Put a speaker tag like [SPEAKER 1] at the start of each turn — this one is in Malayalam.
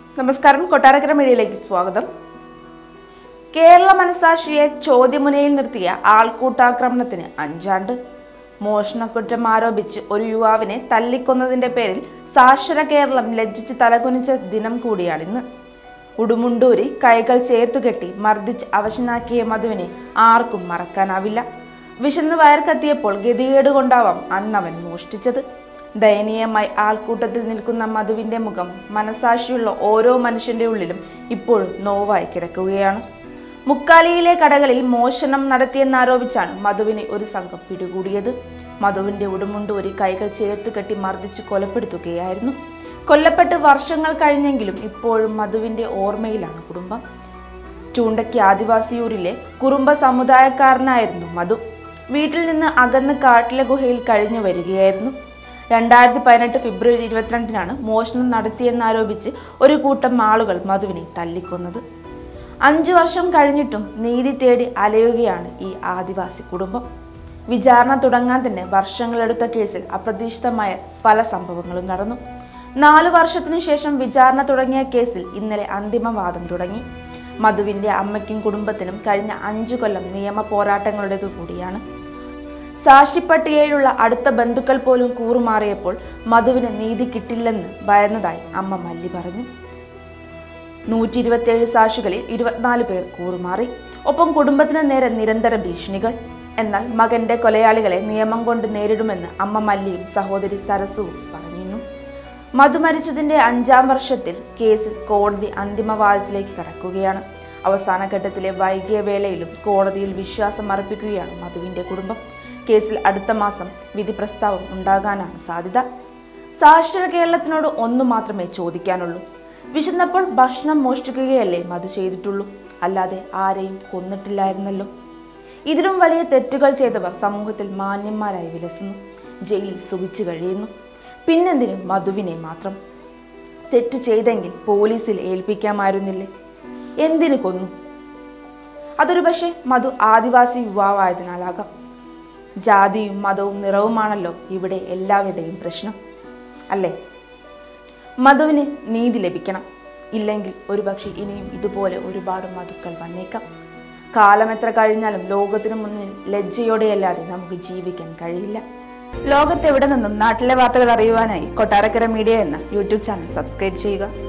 [SPEAKER 1] നമസ്കാരം കൊട്ടാരക്കര മീഡിയയിലേക്ക് സ്വാഗതം കേരള മനസാക്ഷിയെ ചോദ്യമുനയിൽ നിർത്തിയ ആൾക്കൂട്ടാക്രമണത്തിന് അഞ്ചാണ്ട് മോഷണക്കുറ്റം ആരോപിച്ച് ഒരു യുവാവിനെ തല്ലിക്കൊന്നതിന്റെ പേരിൽ സാക്ഷര കേരളം ലജ്ജിച്ച് തലകുനിച്ച ദിനം കൂടിയാണിന്ന് ഉടുമുണ്ടൂരി കൈകൾ ചേർത്തുകെട്ടി മർദ്ദിച്ച് അവശനാക്കിയ മധുവിനെ ആർക്കും മറക്കാനാവില്ല വിശന്ന് വയർ കത്തിയപ്പോൾ ഗതികേട് കൊണ്ടാവാം അന്നവൻ മോഷ്ടിച്ചത് ദയനീയമായി ആൾക്കൂട്ടത്തിൽ നിൽക്കുന്ന മധുവിന്റെ മുഖം മനസാക്ഷിയുള്ള ഓരോ മനുഷ്യന്റെ ഉള്ളിലും ഇപ്പോഴും നോവായി കിടക്കുകയാണ് മുക്കാലിയിലെ കടകളിൽ മോഷണം നടത്തിയെന്നാരോപിച്ചാണ് മധുവിനെ ഒരു സംഘം പിടികൂടിയത് മധുവിന്റെ ഉടുമുണ്ടൂരി കൈകൾ ചേർത്ത് കെട്ടി മർദ്ദിച്ച് കൊലപ്പെടുത്തുകയായിരുന്നു കൊല്ലപ്പെട്ട് വർഷങ്ങൾ കഴിഞ്ഞെങ്കിലും ഇപ്പോഴും മധുവിന്റെ ഓർമ്മയിലാണ് കുടുംബം ചൂണ്ടയ്ക്ക് ആദിവാസിയൂരിലെ കുറുമ്പ സമുദായക്കാരനായിരുന്നു മധു വീട്ടിൽ നിന്ന് അകന്ന് കാട്ടിലെ ഗുഹയിൽ കഴിഞ്ഞു വരികയായിരുന്നു രണ്ടായിരത്തി പതിനെട്ട് ഫെബ്രുവരി ഇരുപത്തിരണ്ടിനാണ് മോഷണം നടത്തിയെന്നാരോപിച്ച് ഒരു കൂട്ടം ആളുകൾ മധുവിനെ തല്ലിക്കൊന്നത് അഞ്ചു വർഷം കഴിഞ്ഞിട്ടും നീതി തേടി അലയുകയാണ് ഈ ആദിവാസി കുടുംബം വിചാരണ തുടങ്ങാൻ തന്നെ വർഷങ്ങളെടുത്ത കേസിൽ അപ്രതീക്ഷിതമായ പല സംഭവങ്ങളും നടന്നു നാലു വർഷത്തിനു ശേഷം വിചാരണ തുടങ്ങിയ കേസിൽ ഇന്നലെ അന്തിമവാദം തുടങ്ങി മധുവിന്റെ അമ്മയ്ക്കും കുടുംബത്തിനും കഴിഞ്ഞ അഞ്ചു കൊല്ലം നിയമ പോരാട്ടങ്ങളുടേതു കൂടിയാണ് സാക്ഷിപ്പട്ടികയിലുള്ള അടുത്ത ബന്ധുക്കൾ പോലും കൂറുമാറിയപ്പോൾ മധുവിന് നീതി കിട്ടില്ലെന്ന് ഭയന്നതായി അമ്മ മല്ലി പറഞ്ഞു നൂറ്റി ഇരുപത്തിയേഴ് സാക്ഷികളിൽ ഇരുപത്തിനാല് പേർ കൂറുമാറി ഒപ്പം കുടുംബത്തിന് നേരെ നിരന്തര ഭീഷണികൾ എന്നാൽ മകന്റെ കൊലയാളികളെ നിയമം കൊണ്ട് നേരിടുമെന്ന് അമ്മ മല്ലിയും സഹോദരി സരസുവും പറഞ്ഞിരുന്നു മധു മരിച്ചതിന്റെ അഞ്ചാം വർഷത്തിൽ കേസിൽ കോടതി അന്തിമവാദത്തിലേക്ക് കടക്കുകയാണ് അവസാന ഘട്ടത്തിലെ വൈകിയ വേളയിലും കോടതിയിൽ വിശ്വാസം അർപ്പിക്കുകയാണ് മധുവിന്റെ കുടുംബം കേസിൽ അടുത്ത മാസം വിധി പ്രസ്താവം ഉണ്ടാകാനാണ് സാധ്യത സാക്ഷര കേരളത്തിനോട് ഒന്നു മാത്രമേ ചോദിക്കാനുള്ളൂ വിശന്നപ്പോൾ ഭക്ഷണം മോഷ്ടിക്കുകയല്ലേ മധു ചെയ്തിട്ടുള്ളൂ അല്ലാതെ ആരെയും കൊന്നിട്ടില്ലായിരുന്നല്ലോ ഇതിലും വലിയ തെറ്റുകൾ ചെയ്തവർ സമൂഹത്തിൽ മാന്യന്മാരായി വിലസുന്നു ജയിലിൽ സുഖിച്ചു കഴിയുന്നു പിന്നെന്തിന് മധുവിനെ മാത്രം തെറ്റ് ചെയ്തെങ്കിൽ പോലീസിൽ ഏൽപ്പിക്കാമായിരുന്നില്ലേ എന്തിനു കൊന്നു അതൊരു പക്ഷേ മധു ആദിവാസി യുവാവായതിനാലാകാം ജാതിയും മതവും നിറവുമാണല്ലോ ഇവിടെ എല്ലാവരുടെയും പ്രശ്നം അല്ലേ മധുവിന് നീതി ലഭിക്കണം ഇല്ലെങ്കിൽ ഒരുപക്ഷെ ഇനിയും ഇതുപോലെ ഒരുപാട് മധുക്കൾ വന്നേക്കാം കാലം എത്ര കഴിഞ്ഞാലും ലോകത്തിനു മുന്നിൽ ലജ്ജയോടെയല്ലാതെ നമുക്ക് ജീവിക്കാൻ കഴിയില്ല ലോകത്തെവിടെ നിന്നും നാട്ടിലെ വാർത്തകൾ അറിയുവാനായി കൊട്ടാരക്കര മീഡിയ എന്ന യൂട്യൂബ് ചാനൽ സബ്സ്ക്രൈബ് ചെയ്യുക